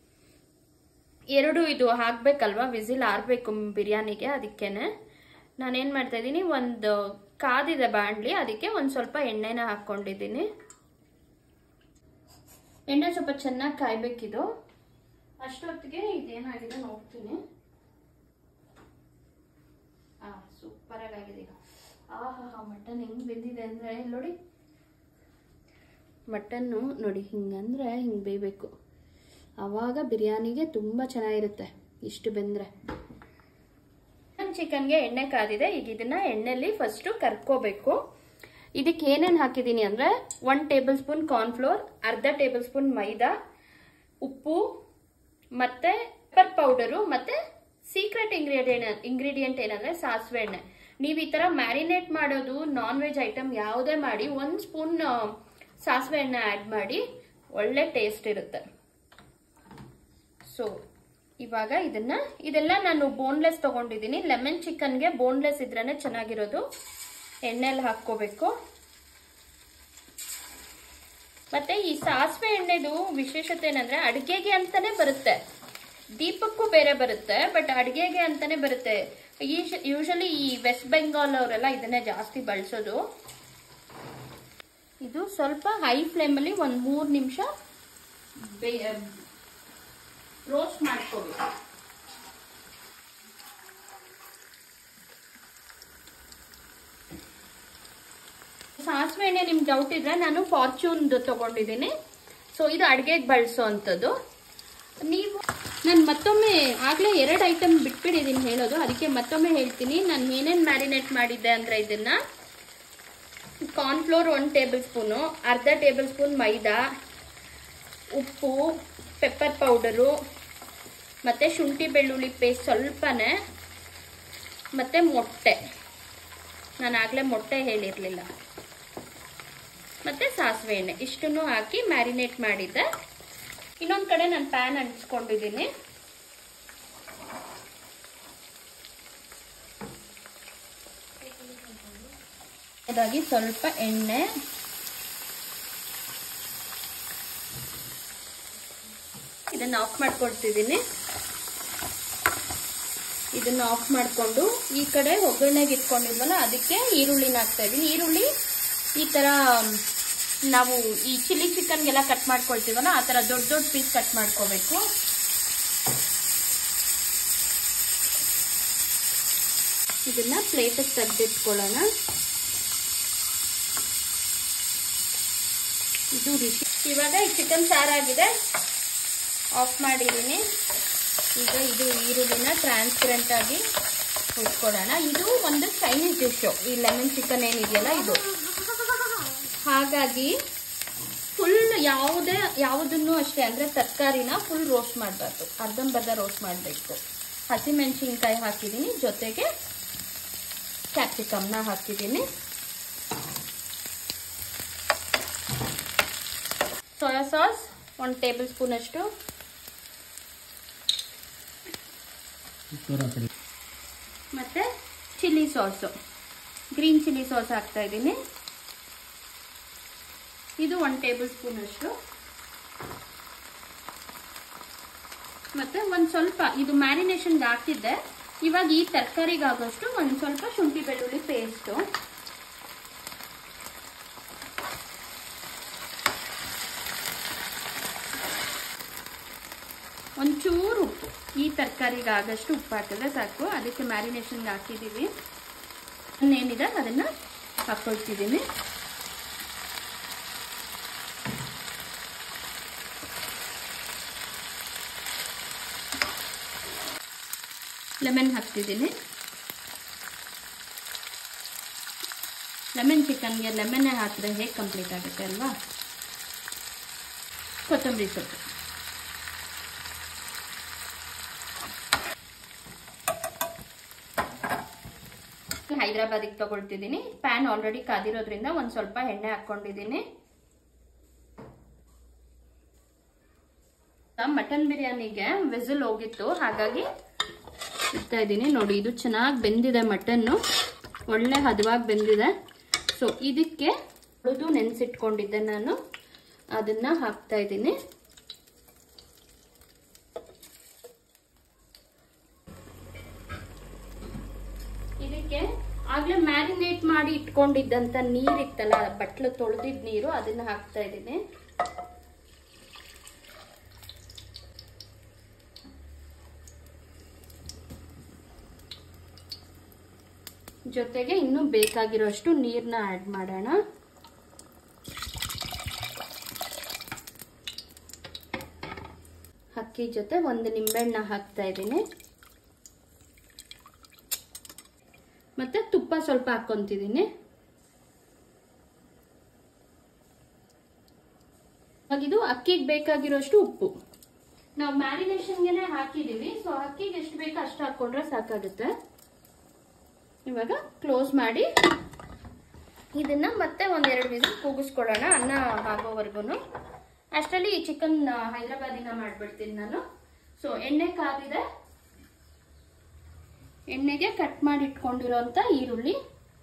ಎರಡು ಇದು ಹಾಕ್ಬೇಕಲ್ವಾ ವಿಸಿಲ್ ಆರ್ಬೇಕು ಬಿರಿಯಾನಿಗೆ ಅದಕ್ಕೇನೆ ನಾನೇನು ಮಾಡ್ತಾ ಇದ್ದೀನಿ ಒಂದು ಕಾದಿದೆ ಬಾಣಲಿ ಅದಕ್ಕೆ ಒಂದು ಸ್ವಲ್ಪ ಎಣ್ಣೆನ ಹಾಕ್ಕೊಂಡಿದ್ದೀನಿ ಎಣ್ಣೆ ಸ್ವಲ್ಪ ಚೆನ್ನಾಗಿ ಕಾಯ್ಬೇಕಿದು ಅಷ್ಟೊತ್ತಿಗೆ ಇದೇನಾಗಿದೆ ನೋಡ್ತೀನಿ ಆ ಸೂಪರ್ ಆಗಿದೆ ಈಗ ಆಹಾ ಮಟನ್ ಹೆಂಗ್ ಬೆಂದಿದೆ ಅಂದ್ರೆ ನೋಡಿ ಮಟನ್ನು ನೋಡಿ ಹಿಂಗಂದ್ರೆ ಹಿಂಗೆ ಬೇಯಬೇಕು ಆವಾಗ ಬಿರಿಯಾನಿಗೆ ತುಂಬ ಚೆನ್ನಾಗಿರುತ್ತೆ ಇಷ್ಟು ಬೆಂದರೆ ಚಿಕನ್ಗೆ ಎಣ್ಣೆ ಕಾದಿದೆ ಈಗ ಇದನ್ನ ಎಣ್ಣೆಲಿ ಫಸ್ಟು ಕರ್ಕೋಬೇಕು ಇದಕ್ಕೆ ಏನೇನು ಹಾಕಿದ್ದೀನಿ ಅಂದರೆ ಒನ್ ಟೇಬಲ್ ಸ್ಪೂನ್ ಕಾರ್ನ್ಫ್ಲೋರ್ ಅರ್ಧ ಟೇಬಲ್ ಸ್ಪೂನ್ ಮೈದಾ ಉಪ್ಪು ಮತ್ತೆ ಪೆಪ್ಪರ್ ಪೌಡರು ಮತ್ತೆ ಸೀಕ್ರೆಟ್ ಇಂಗ್ರೀಡಿಯಂಟ್ ಇಂಗ್ರೀಡಿಯೆಂಟ್ ಏನಂದ್ರೆ ಸಾಸಿವೆ ಎಣ್ಣೆ ನೀವು ಈ ಥರ ಮ್ಯಾರಿನೇಟ್ ಮಾಡೋದು ನಾನ್ ವೆಜ್ ಐಟಮ್ ಯಾವುದೇ ಮಾಡಿ ಒಂದು ಸ್ಪೂನ್ ಸಾಸಿವೆ ಎಣ್ಣೆ ಆ್ಯಡ್ ಮಾಡಿ ಒಳ್ಳೆ ಟೇಸ್ಟ್ ಇರುತ್ತೆ ಸೊ ಇವಾಗ ಇದನ್ನ ಇದೆಲ್ಲ ನಾನು ಬೋನ್ಲೆಸ್ ತಗೊಂಡಿದ್ದೀನಿ ಲೆಮನ್ ಚಿಕನ್ಗೆ ಬೋನ್ಲೆಸ್ ಇದ್ರೇನೆ ಚೆನ್ನಾಗಿರೋದು ಎಣ್ಣೆಲಿ ಹಾಕ್ಕೋಬೇಕು ಮತ್ತೆ ಈ ಸಾಸಿವೆ ಎಣ್ಣೆದು ವಿಶೇಷತೆ ಏನಂದ್ರೆ ಅಡಿಗೆಗೆ ಅಂತಾನೆ ಬರುತ್ತೆ ದೀಪಕ್ಕೂ ಬೇರೆ ಬರುತ್ತೆ ಬಟ್ ಅಡಿಗೆಗೆ ಅಂತಾನೆ ಬರುತ್ತೆ ಯೂಶಲಿ ಈ ವೆಸ್ಟ್ ಬೆಂಗಾಲ್ ಅವರೆಲ್ಲ ಇದನ್ನೇ ಜಾಸ್ತಿ ಬಳಸೋದು ಇದು ಸ್ವಲ್ಪ ಹೈ ಫ್ಲೇಮಲ್ಲಿ ಒಂದು ಮೂರು ನಿಮಿಷ ರೋಸ್ಟ್ ಮಾಡ್ಕೋಬೇಕು ಸಾಸಿವೆ ಎಣ್ಣೆ ನಿಮ್ಗೆ ಡೌಟ್ ಇದ್ರೆ ನಾನು ಫಾರ್ಚೂನ್ದು ತಗೊಂಡಿದ್ದೀನಿ ಸೊ ಇದು ಅಡುಗೆಗೆ ಬಳಸೋ ಅಂಥದ್ದು ನೀವು ನಾನು ಮತ್ತೊಮ್ಮೆ ಆಗಲೇ ಎರಡು ಐಟಮ್ ಬಿಟ್ಬಿಟ್ಟಿದ್ದೀನಿ ಹೇಳೋದು ಅದಕ್ಕೆ ಮತ್ತೊಮ್ಮೆ ಹೇಳ್ತೀನಿ ನಾನು ಏನೇನು ಮ್ಯಾರಿನೇಟ್ ಮಾಡಿದ್ದೆ ಅಂದರೆ ಇದನ್ನು ಕಾರ್ನ್ಫ್ಲೋರ್ ಒನ್ ಟೇಬಲ್ ಸ್ಪೂನು ಅರ್ಧ ಟೇಬಲ್ ಸ್ಪೂನ್ ಮೈದಾ ಉಪ್ಪು ಪೆಪ್ಪರ್ ಪೌಡರು ಮತ್ತು ಶುಂಠಿ ಬೆಳ್ಳುಳ್ಳಿ ಪೇಸ್ಟ್ ಸ್ವಲ್ಪನೇ ಮತ್ತು ಮೊಟ್ಟೆ ನಾನು ಆಗಲೇ ಮೊಟ್ಟೆ ಹೇಳಿರಲಿಲ್ಲ ಮತ್ತು ಸಾಸಿವೆ ಎಣ್ಣೆ ಇಷ್ಟನ್ನು ಹಾಕಿ ಮ್ಯಾರಿನೇಟ್ ಮಾಡಿದ್ದೆ ಇನ್ನೊಂದು ಕಡೆ ನಾನು ಪ್ಯಾನ್ ಅಂಟಿಸ್ಕೊಂಡಿದ್ದೀನಿ ಅದಾಗಿ ಸ್ವಲ್ಪ ಎಣ್ಣೆ ಇದನ್ನು ಆಫ್ ಮಾಡ್ಕೊಳ್ತಿದ್ದೀನಿ ಇದನ್ನು ಆಫ್ ಮಾಡಿಕೊಂಡು ಈ ಕಡೆ ಒಗ್ಗರಣೆಗೆ ಇಟ್ಕೊಂಡಿದ್ವಲ್ಲ ಅದಕ್ಕೆ ಈರುಳ್ಳಿನ ಹಾಕ್ತಾ ಇದ್ದೀನಿ ಈರುಳ್ಳಿ ಈ ಥರ ನಾವು ಈ ಚಿಲ್ಲಿ ಚಿಕನ್ಗೆಲ್ಲ ಕಟ್ ಮಾಡ್ಕೊಳ್ತೀವಲ್ಲ ಆ ಥರ ದೊಡ್ಡ ದೊಡ್ಡ ಪೀಸ್ ಕಟ್ ಮಾಡ್ಕೋಬೇಕು ಇದನ್ನ ಪ್ಲೇಟಿಗೆ ತೆಗೆದಿಟ್ಕೊಳ್ಳೋಣ ಇದು ರುಚಿ ಇವಾಗ ಈ ಚಿಕನ್ ಸಾರಾಗಿದೆ ಆಫ್ ಮಾಡಿದ್ದೀನಿ ಈಗ ಇದು ಈರುಳ್ಳಿನ ಟ್ರಾನ್ಸ್ಪರೆಂಟ್ ಆಗಿ ಹುಡ್ಕೊಳ್ಳೋಣ ಇದು ಒಂದು ಚೈನೀಸ್ ಡಿಶ್ಶು ಈ ಲೆಮನ್ ಚಿಕನ್ ಏನಿದೆಯಲ್ಲ ಇದು ಹಾಗಾಗಿ ಫುಲ್ ಯಾವುದೇ ಯಾವುದನ್ನು ಅಷ್ಟೇ ಅಂದರೆ ತರಕಾರಿನ ಫುಲ್ ರೋಸ್ಟ್ ಮಾಡಬಾರ್ದು ಅರ್ಧಂಬರ್ಧ ರೋಸ್ಟ್ ಮಾಡಬೇಕು ಹಸಿಮೆಣಸಿನ್ಕಾಯಿ ಹಾಕಿದ್ದೀನಿ ಜೊತೆಗೆ ಕ್ಯಾಪ್ಸಿಕಮ್ನ ಹಾಕಿದ್ದೀನಿ ಸೋಯಾ ಸಾಸ್ ಒಂದು ಟೇಬಲ್ ಸ್ಪೂನ್ ಅಷ್ಟು ಮತ್ತೆ chilli sauce green chilli sauce ಹಾಕ್ತಾ ಇದ್ದೀನಿ ಇದು ಒಂದು ಟೇಬಲ್ ಸ್ಪೂನ್ ಅಷ್ಟು ಮತ್ತೆ ಒಂದು ಸ್ವಲ್ಪ ಇದು ಮ್ಯಾರಿನೇಷನ್ಗೆ ಹಾಕಿದ್ದೆ ಇವಾಗ ಈ ತರಕಾರಿಗಾಗೋಷ್ಟು ಒಂದು ಸ್ವಲ್ಪ ಶುಂಠಿ ಬೆಳ್ಳುಳ್ಳಿ ಪೇಸ್ಟು ಒಂಚೂರು ಉಪ್ಪು ಈ ತರಕಾರಿಗೆ ಆಗಷ್ಟು ಉಪ್ಪು ಹಾಕಿದ್ರೆ ಸಾಕು ಅದಕ್ಕೆ ಮ್ಯಾರಿನೇಷನ್ಗೆ ಹಾಕಿದ್ದೀವಿ ಏನಿದೆ ಅದನ್ನು ಹಾಕ್ಕೊಳ್ತಿದ್ದೀನಿ ಲೆಮನ್ ಹಾಕ್ತಿದ್ದೀನಿ ಲೆಮನ್ ಚಿಕನ್ಗೆ ಲೆಮನ್ನೇ ಹಾಕಿದ್ರೆ ಹೇಗೆ ಕಂಪ್ಲೀಟ್ ಆಗುತ್ತೆ ಅಲ್ವಾ ಕೊತ್ತಂಬರಿ ಸೊಪ್ಪು ಹೈದರಾಬಾದಿಗೆ ತಗೊಳ್ತಿದ್ದೀನಿ ಪ್ಯಾನ್ ಆಲ್ರೆಡಿ ಕಾದಿರೋದ್ರಿಂದ ಒಂದು ಸ್ವಲ್ಪ ಎಣ್ಣೆ ಹಾಕ್ಕೊಂಡಿದ್ದೀನಿ ಮಟನ್ ಬಿರಿಯಾನಿಗೆ ವಿಸಿಲ್ ಹೋಗಿತ್ತು ಹಾಗಾಗಿ ಇಡ್ತಾ ಇದ್ದೀನಿ ನೋಡಿ ಇದು ಚೆನ್ನಾಗಿ ಬೆಂದಿದೆ ಮಟನ್ನು ಒಳ್ಳೆ ಹದವಾಗಿ ಬೆಂದಿದೆ ಸೊ ಇದಕ್ಕೆ ಉಳಿದು ನೆನೆಸಿಟ್ಕೊಂಡಿದ್ದೆ ನಾನು ಅದನ್ನ ಹಾಕ್ತಾ ಇದ್ದೀನಿ ಇದಕ್ಕೆ ಆಗ್ಲೇ ಮ್ಯಾರಿನೇಟ್ ಮಾಡಿ ಇಟ್ಕೊಂಡಿದ್ದಂತ ನೀರಿತ್ತಲ್ಲ ಬಟ್ಲು ತೊಳೆದಿದ್ ನೀರು ಅದನ್ನ ಹಾಕ್ತಾ ಇದ್ದೀನಿ ಜೊತೆಗೆ ಇನ್ನು ಬೇಕಾಗಿರೋಷ್ಟು ನೀರನ್ನ ಆಡ್ ಮಾಡೋಣ ಅಕ್ಕಿ ಜೊತೆ ಒಂದು ನಿಂಬೆಹಣ್ಣ ಹಾಕ್ತಾ ಇದ್ದೀನಿ ಮತ್ತೆ ತುಪ್ಪ ಸ್ವಲ್ಪ ಹಾಕೊಂತಿದ್ದೀನಿ ಇದು ಅಕ್ಕಿಗೆ ಬೇಕಾಗಿರೋಷ್ಟು ಉಪ್ಪು ನಾವು ಮ್ಯಾರಿನೇಷನ್ಗೆನೆ ಹಾಕಿದೀವಿ ಸೊ ಅಕ್ಕಿಗೆ ಎಷ್ಟು ಬೇಕೋ ಅಷ್ಟು ಹಾಕೊಂಡ್ರೆ ಸಾಕಾಗುತ್ತೆ ಇವಾಗ ಕ್ಲೋಸ್ ಮಾಡಿ ಇದನ್ನ ಮತ್ತೆ ಒಂದೆರಡು ವಿಸಿಲ್ ಕೂಗಿಸ್ಕೊಳ್ಳೋಣ ಅನ್ನ ಆಗೋವರೆಗೂ ಅಷ್ಟರಲ್ಲಿ ಈ ಚಿಕನ್ ಹೈದರಾಬಾದಿನ ಮಾಡ್ಬಿಡ್ತೀನಿ ನಾನು ಸೊ ಎಣ್ಣೆ ಕಾದಿದೆ ಎಣ್ಣೆಗೆ ಕಟ್ ಮಾಡಿ ಇಟ್ಕೊಂಡಿರೋಂಥ ಈರುಳ್ಳಿ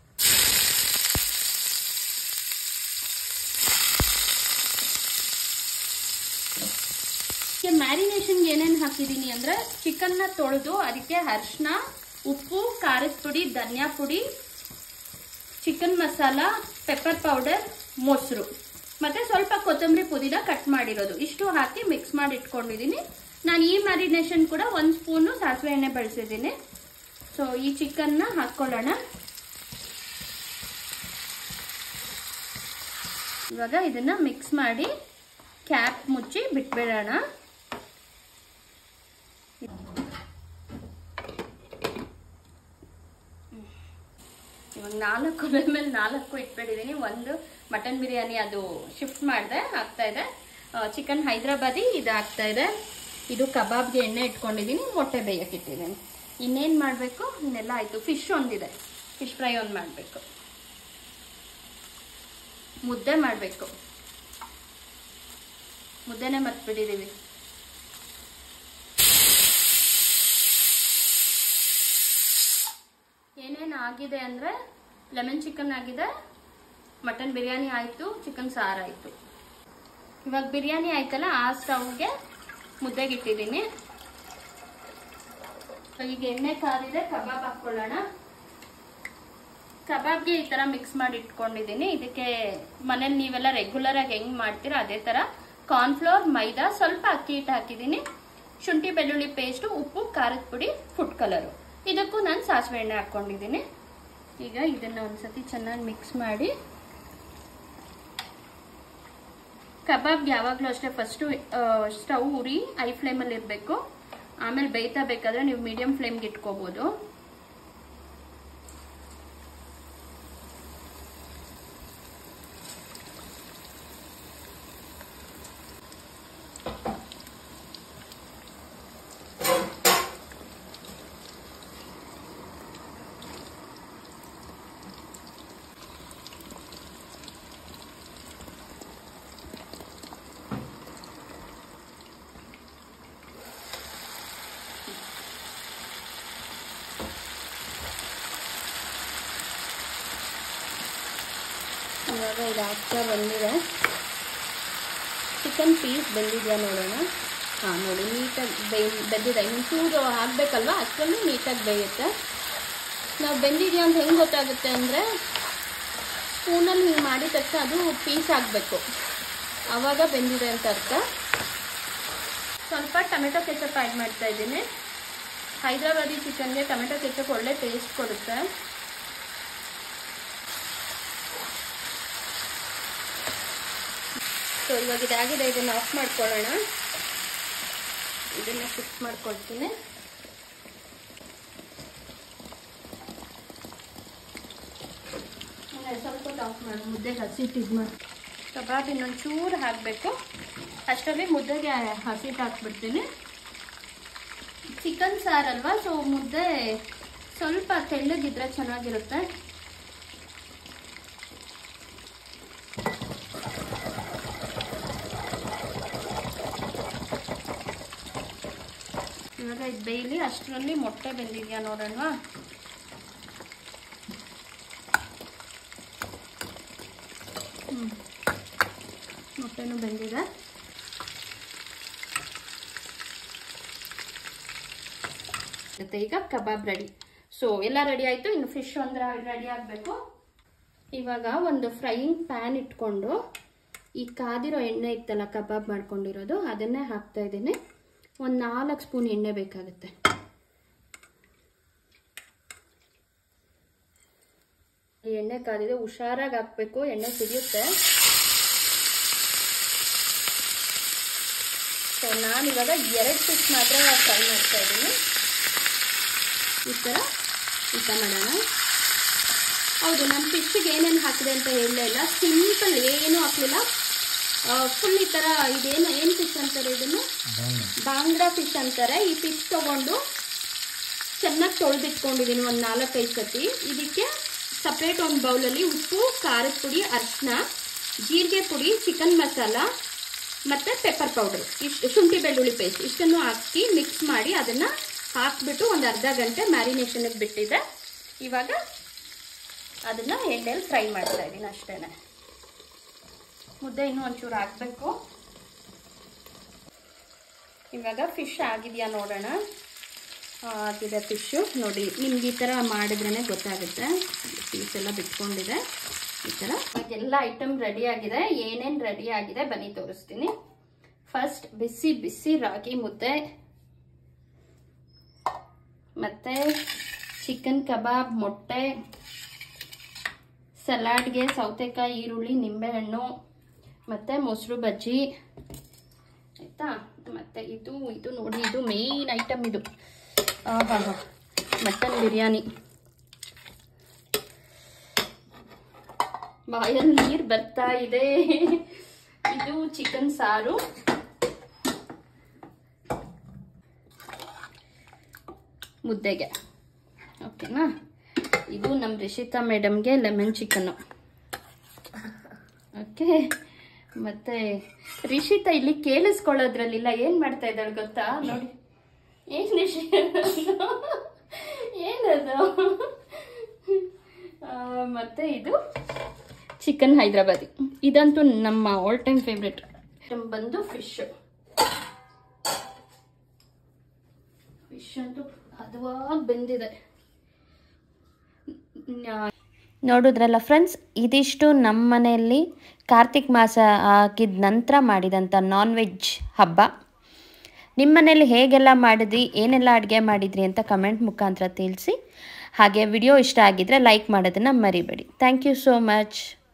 ಮ್ಯಾರಿನೇಷನ್ಗೆ ಏನೇನು ಹಾಕಿದ್ದೀನಿ ಅಂದ್ರೆ ಚಿಕನ್ನ ತೊಳೆದು ಅದಕ್ಕೆ ಅರಿಶಿನ ಉಪ್ಪು ಖಾರದ ಪುಡಿ ಧನಿಯಾ ಪುಡಿ ಚಿಕನ್ ಮಸಾಲ ಪೆಪ್ಪರ್ ಪೌಡರ್ ಮೊಸರು ಮತ್ತೆ ಸ್ವಲ್ಪ ಕೊತ್ತಂಬರಿ ಪುದೀನ ಕಟ್ ಮಾಡಿರೋದು ಇಷ್ಟು ಹಾಕಿ ಮಿಕ್ಸ್ ಮಾಡಿ ಇಟ್ಕೊಂಡಿದ್ದೀನಿ ನಾನು ಈ ಮ್ಯಾರಿನೇಷನ್ ಕೂಡ ಒಂದು ಸ್ಪೂನು ಸಾಸಿವೆ ಎಣ್ಣೆ ಬಳಸಿದ್ದೀನಿ ಸೊ ಈ ಚಿಕನ್ನ ಹಾಕ್ಕೊಳ್ಳೋಣ ಇವಾಗ ಇದನ್ನ ಮಿಕ್ಸ್ ಮಾಡಿ ಕ್ಯಾಪ್ ಮುಚ್ಚಿ ಬಿಟ್ಬಿಡೋಣ ಇವಾಗ ನಾಲ್ಕು ಮೇಲೆ ನಾಲ್ಕು ಇಟ್ಬಿಟ್ಟಿದ್ದೀನಿ ಒಂದು ಮಟನ್ ಬಿರಿಯಾನಿ ಅದು ಶಿಫ್ಟ್ ಮಾಡಿದೆ ಆಗ್ತಾ ಇದೆ ಚಿಕನ್ ಹೈದ್ರಾಬಾದಿ ಇದು ಆಗ್ತಾ ಇದೆ ಇದು ಕಬಾಬ್ಗೆ ಎಣ್ಣೆ ಇಟ್ಕೊಂಡಿದ್ದೀನಿ ಮೊಟ್ಟೆ ಬೇಯಕ್ಕೆ ಇಟ್ಟಿದ್ದೀನಿ ಇನ್ನೇನು ಮಾಡಬೇಕು ಇನ್ನೆಲ್ಲ ಆಯಿತು ಫಿಶ್ ಒಂದಿದೆ ಫಿಶ್ ಫ್ರೈ ಒಂದು ಮಾಡಬೇಕು ಮುದ್ದೆ ಮಾಡಬೇಕು ಮುದ್ದೆನೇ ಮರ್ತ್ಬಿಟ್ಟಿದ್ದೀವಿ ಏನೇನು ಆಗಿದೆ ಅಂದರೆ ಲೆಮನ್ ಚಿಕನ್ ಆಗಿದೆ ಮಟನ್ ಬಿರಿಯಾನಿ ಆಯಿತು ಚಿಕನ್ ಸಾರು ಆಯಿತು ಇವಾಗ ಬಿರಿಯಾನಿ ಆಯ್ತಲ್ಲ ಆ ಸ್ಟವ್ಗೆ ಮುದ್ದೆಗೆ ಇಟ್ಟಿದ್ದೀನಿ ಈಗ ಎಣ್ಣೆ ಕಾದಿದೆ ಕಬಾಬ್ ಹಾಕ್ಕೊಳ್ಳೋಣ ಕಬಾಬ್ಗೆ ಈ ಥರ ಮಿಕ್ಸ್ ಮಾಡಿ ಇಟ್ಕೊಂಡಿದ್ದೀನಿ ಇದಕ್ಕೆ ಮನೇಲಿ ನೀವೆಲ್ಲ ರೆಗ್ಯುಲರ್ ಆಗಿ ಹೆಂಗ್ ಮಾಡ್ತೀರಾ ಅದೇ ಥರ ಕಾರ್ನ್ಫ್ಲೋರ್ ಮೈದಾ ಸ್ವಲ್ಪ ಅಕ್ಕಿ ಹಿಟ್ಟು ಹಾಕಿದ್ದೀನಿ ಶುಂಠಿ ಬೆಳ್ಳುಳ್ಳಿ ಪೇಸ್ಟು ಉಪ್ಪು ಖಾರದ ಪುಡಿ ಫುಡ್ ಕಲರು ಇದಕ್ಕೂ ನಾನು ಸಾಸಿವೆ ಎಣ್ಣೆ ಹಾಕ್ಕೊಂಡಿದ್ದೀನಿ ಈಗ ಇದನ್ನು ಒಂದ್ಸತಿ ಚೆನ್ನಾಗಿ ಮಿಕ್ಸ್ ಮಾಡಿ ಕಬಾಬ್ಗೆ ಯಾವಾಗಲೂ ಅಷ್ಟೇ ಫಸ್ಟು ಸ್ಟವ್ ಉರಿ ಐ ಫ್ಲೇಮಲ್ಲಿ ಇರಬೇಕು ಆಮೇಲೆ ಬೇಯ್ತಾ ಬೇಕಾದ್ರೆ ನೀವು ಮೀಡಿಯಂ ಫ್ಲೇಮ್ಗೆ ಇಟ್ಕೋಬೋದು ಇವಾಗ ಇದು ಆಗ್ತಾ ಬಂದಿದೆ ಚಿಕನ್ ಪೀಸ್ ಬೆಂದಿದೆಯಾ ನೋಡೋಣ ಹಾಂ ನೋಡಿ ನೀಟಾಗಿ ಬೇಯ್ ಬೆಂದಿದೆ ಇನ್ನು ಚೂರು ಹಾಕಬೇಕಲ್ವ ಅಷ್ಟರಲ್ಲಿ ನೀಟಾಗಿ ಬೇಯುತ್ತೆ ನಾವು ಬೆಂದಿದೆಯಾ ಅಂತ ಹೆಂಗೆ ಗೊತ್ತಾಗುತ್ತೆ ಅಂದರೆ ಸ್ಪೂನಲ್ಲಿ ಹಿಂಗೆ ಮಾಡಿದ ತಕ್ಷಣ ಅದು ಪೀಸ್ ಆಗಬೇಕು ಆವಾಗ ಬೆಂದಿದೆ ಅಂತ ಅರ್ಥ ಸ್ವಲ್ಪ ಟೊಮೆಟೊ ಕೆಚಪ್ ಆ್ಯಡ್ ಮಾಡ್ತಾ ಇದ್ದೀನಿ ಹೈದ್ರಾಬಾದಿ ಚಿಕನ್ಗೆ ಟೊಮೆಟೊ ಕೆಚಪ್ ಒಳ್ಳೆ ಟೇಸ್ಟ್ ಕೊಡುತ್ತೆ ಸೊ ಇವಾಗ ಇದಾಗಿದೆ ಇದನ್ನು ಆಫ್ ಮಾಡ್ಕೊಳ್ಳೋಣ ಇದನ್ನು ಫಿಕ್ಸ್ ಮಾಡ್ಕೊಳ್ತೀನಿ ಆಮೇಲೆ ಸ್ವಲ್ಪ ಹೊತ್ತು ಆಫ್ ಮಾಡಿ ಮುದ್ದೆಗೆ ಹಸಿಟ್ಟು ಇದು ಮಾಡಿ ಕಬಾಬ್ ಇನ್ನೊಂದು ಚೂರು ಹಾಕಬೇಕು ಅಷ್ಟರಲ್ಲಿ ಮುದ್ದೆಗೆ ಹಸಿಟ್ಟು ಹಾಕ್ಬಿಡ್ತೀನಿ ಚಿಕನ್ ಸಾರಲ್ವಾ ಸೊ ಮುದ್ದೆ ಸ್ವಲ್ಪ ತೆಳ್ಳಗಿದ್ರೆ ಚೆನ್ನಾಗಿರುತ್ತೆ ಇವಾಗ ಇದು ಬೇಯಲಿ ಅಷ್ಟರಲ್ಲಿ ಮೊಟ್ಟೆ ಬೆಂದಿದೆಯಾ ನೋಡೋಣ ಹ್ಞೂ ಮೊಟ್ಟೆನೂ ಬೆಂದಿದೆ ಮತ್ತೆ ಈಗ ಕಬಾಬ್ ರೆಡಿ ಸೊ ಎಲ್ಲ ರೆಡಿ ಆಯಿತು ಇನ್ನು ಫಿಶ್ ಅಂದ್ರೆ ರೆಡಿ ಆಗಬೇಕು ಇವಾಗ ಒಂದು ಫ್ರೈಯಿಂಗ್ ಪ್ಯಾನ್ ಇಟ್ಕೊಂಡು ಈ ಕಾದಿರೋ ಎಣ್ಣೆ ಇತ್ತಲ್ಲ ಕಬಾಬ್ ಮಾಡ್ಕೊಂಡಿರೋದು ಅದನ್ನೇ ಹಾಕ್ತಾ ಇದ್ದೀನಿ ಒಂದು ನಾಲ್ಕು ಸ್ಪೂನ್ ಎಣ್ಣೆ ಬೇಕಾಗುತ್ತೆ ಈ ಎಣ್ಣೆ ಕಾದಿದೆ ಹುಷಾರಾಗಿ ಹಾಕ್ಬೇಕು ಎಣ್ಣೆ ಸಿಡಿಯುತ್ತೆ ಸೊ ನಾನಿವಾಗ ಎರಡು ಪೀಸ್ ಮಾತ್ರ ಫ್ರೈ ಮಾಡ್ತಾ ಇದ್ದೀನಿ ಈ ಥರ ಈ ಥರ ಮಾಡೋಣ ಹೌದು ನಮ್ಮ ಫಿಶ್ಗೆ ಏನೇನು ಹಾಕಿದೆ ಅಂತ ಹೇಳಲೇ ಇಲ್ಲ ಸಿಂಪಲ್ ಏನೂ ಹಾಕಲಿಲ್ಲ ಫುಲ್ ಈ ಥರ ಇದೇನು ಏನು ಫಿಶ್ ಅಂತಾರೆ ಇದನ್ನು ಬಾಂಗ್ಡಾ ಫಿಶ್ ಅಂತಾರೆ ಈ ಫಿಶ್ ತಗೊಂಡು ಚೆನ್ನಾಗಿ ತೊಳೆದಿಟ್ಕೊಂಡಿದ್ದೀನಿ ಒಂದು ನಾಲ್ಕೈದು ಸತಿ ಇದಕ್ಕೆ ಸಪ್ರೇಟ್ ಒಂದು ಬೌಲಲ್ಲಿ ಉಪ್ಪು ಖಾರದ ಪುಡಿ ಅರಿಶಿನ ಜೀರಿಗೆ ಪುಡಿ ಚಿಕನ್ ಮಸಾಲ ಮತ್ತು ಪೆಪ್ಪರ್ ಪೌಡರ್ ಇಷ್ಟು ಶುಂಠಿ ಬೆಳ್ಳುಳ್ಳಿ ಪೇಸ್ಟ್ ಇಷ್ಟನ್ನು ಹಾಕಿ ಮಿಕ್ಸ್ ಮಾಡಿ ಅದನ್ನು ಹಾಕ್ಬಿಟ್ಟು ಒಂದು ಅರ್ಧ ಗಂಟೆ ಮ್ಯಾರಿನೇಷನ್ಗೆ ಬಿಟ್ಟಿದ್ದೆ ಇವಾಗ ಅದನ್ನು ಎಣ್ಣೆಲಿ ಫ್ರೈ ಮಾಡ್ತಾ ಇದ್ದೀನಿ ಅಷ್ಟೇ ಮುದ್ದೆ ಇನ್ನೂ ಒಂಚೂರು ಹಾಕಬೇಕು ಇವಾಗ ಫಿಶ್ ಆಗಿದೆಯಾ ನೋಡೋಣ ಆ, ಆಗಿದೆ ಫಿಶ್ಶು ನೋಡಿ ನಿಮ್ಗೆ ಈ ಥರ ಮಾಡಿದ್ರೇ ಗೊತ್ತಾಗುತ್ತೆ ಪೀಸ್ ಎಲ್ಲ ಬಿಟ್ಕೊಂಡಿದೆ ಈ ಥರ ಎಲ್ಲ ಐಟಮ್ ರೆಡಿ ಆಗಿದೆ ಏನೇನು ರೆಡಿ ಆಗಿದೆ ಬನ್ನಿ ತೋರಿಸ್ತೀನಿ ಫಸ್ಟ್ ಬಿಸಿ ಬಿಸಿ ರಾಗಿ ಮುದ್ದೆ ಮತ್ತು ಚಿಕನ್ ಕಬಾಬ್ ಮೊಟ್ಟೆ ಸಲಾಡ್ಗೆ ಸೌತೆಕಾಯಿ ಈರುಳ್ಳಿ ನಿಂಬೆಹಣ್ಣು ಮತ್ತು ಮೊಸರು ಬಜ್ಜಿ ಆಯಿತಾ ಮತ್ತು ಇದು ಇದು ನೋಡಿ ಇದು ಮೇಯ್ನ್ ಐಟಮ್ ಇದು ಹಾಂ ಹಾಂ ಮಟನ್ ಬಿರಿಯಾನಿ ಬಾಯಲ್ಲಿ ನೀರು ಬರ್ತಾ ಇದೆ ಇದು ಚಿಕನ್ ಸಾರು ಮುದ್ದೆಗೆ ಓಕೆನಾ ಇದು ನಮ್ಮ ರಿಷಿತಾ ಮೇಡಮ್ಗೆ ಲೆಮನ್ ಚಿಕನ್ನು ಓಕೆ ಮತ್ತೆ ರಿಷಿತಾ ಇಲ್ಲಿ ಕೇಳಿಸ್ಕೊಳ್ಳೋದ್ರಲ್ಲಿಲ್ಲ ಏನು ಮಾಡ್ತಾ ಇದ್ದಾಳೆ ಗೊತ್ತಾ ನೋಡಿ ಏನು ರಿಷಿ ಏನದು ಆ, ಮತ್ತೆ ಇದು ಚಿಕನ್ ಹೈದ್ರಾಬಾದಿ ಇದಂತೂ ನಮ್ಮ ಆಲ್ ಟೈಮ್ ಫೇವ್ರೆಟ್ ಬಂದು ಫಿಶ್ ಫಿಶ್ ಅಂತೂ ಹದವಾಗಿ ಬೆಂದಿದೆ ನೋಡಿದ್ರಲ್ಲ ಫ್ರೆಂಡ್ಸ್ ಇದಿಷ್ಟು ನಮ್ಮ ಮನೆಯಲ್ಲಿ ಕಾರ್ತಿಕ್ ಮಾಸ ಆಗಿದ ನಂತರ ಮಾಡಿದಂಥ ನಾನ್ ವೆಜ್ ಹಬ್ಬ ನಿಮ್ಮ ಮನೇಲಿ ಹೇಗೆಲ್ಲ ಮಾಡಿದ್ರಿ ಏನೆಲ್ಲ ಅಡುಗೆ ಮಾಡಿದ್ರಿ ಅಂತ ಕಮೆಂಟ್ ಮುಖಾಂತರ ತಿಳಿಸಿ ಹಾಗೆ ವಿಡಿಯೋ ಇಷ್ಟ ಆಗಿದ್ರೆ ಲೈಕ್ ಮಾಡೋದನ್ನು ಮರಿಬೇಡಿ ಥ್ಯಾಂಕ್ ಯು ಸೋ ಮಚ್